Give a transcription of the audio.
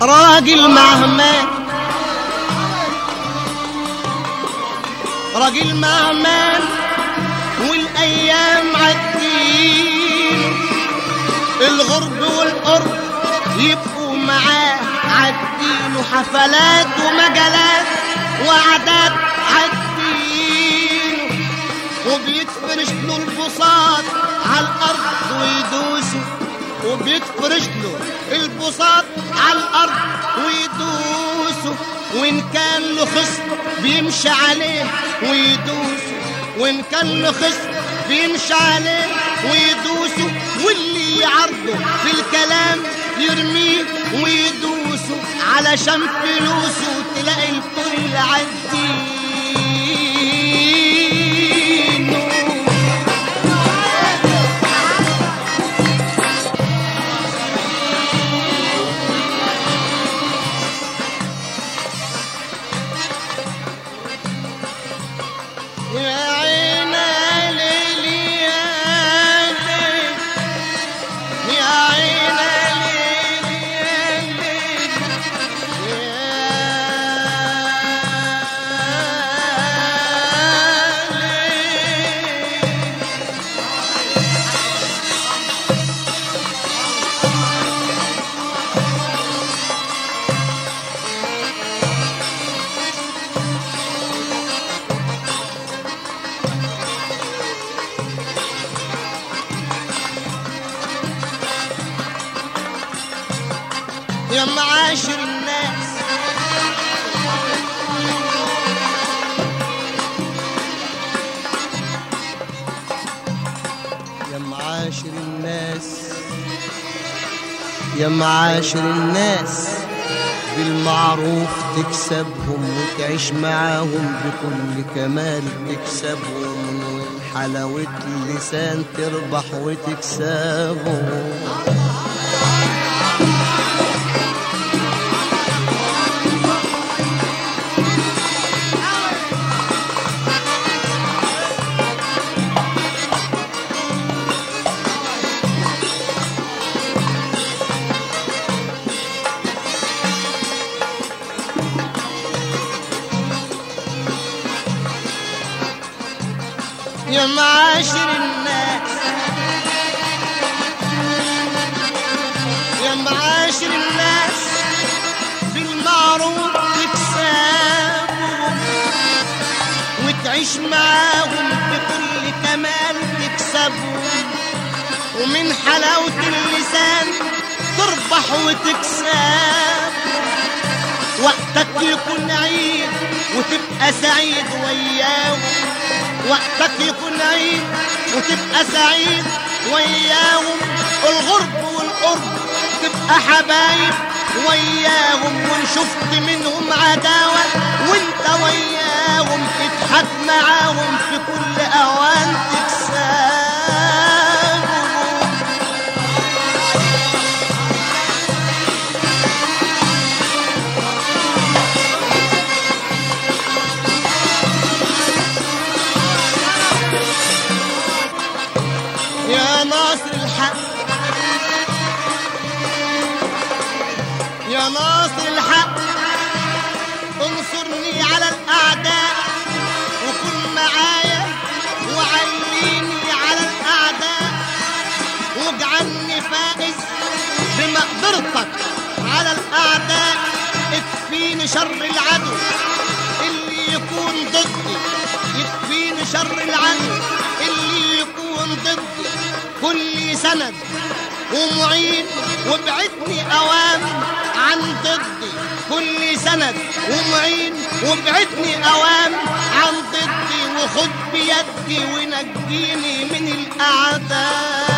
راجل مهمان راجل مهمان والايام عالدين الغرب والقرب يبقوا معاه عالدين وحفلات ومجالات وعادات عالدين وبيتفرش له البساط على الارض ويدوسوا وبيتفرش له البساط على الارض ويدوسوا وان كان له خصم بيمشي عليه ويدوسوا وان كان له خصم بيمشي عليه ويدوسوا واللي يعرضه في الكلام يرميه ويدوسوا علشان فلوسه تلاقي الكل عالدين يا عين ليلي يا ليل يا عين ليلي يا ليل يا ليل يا معاشر الناس يا معاشر الناس يا معاشر الناس بالمعروف تكسبهم وتعيش معاهم بكل كمال تكسبهم وحلاوة اللسان تربح وتكسبهم يا معاشر الناس يا معاشر الناس بالمعروف تكسبهم وتعيش معاهم بكل كمال تكسبهم ومن حلاوة اللسان تربح وتكسب وقتك يكون عيد وتبقى سعيد وياهم وقتك يكون عيد وتبقى سعيد وياهم الغرب والقرب تبقى حبايب وياهم وان شفت منهم عداوة وانت وياهم تضحك معاهم في كل اوان تكسبهم يا ناصر الحق يا ناصر الحق انصرني على الأعداء وكن معايا وعليني على الأعداء واجعلني فائز بمقدرتك على الأعداء اكفيني شر العدو اللي يكون ضدي يكفيني شر العدو اللي يكون ضدي كل سند ومعين وابعدني اوام عن ضدي كل سند ومعين وابعدني اوام عن ضدي وخد بيدي ونجيني من الاعداء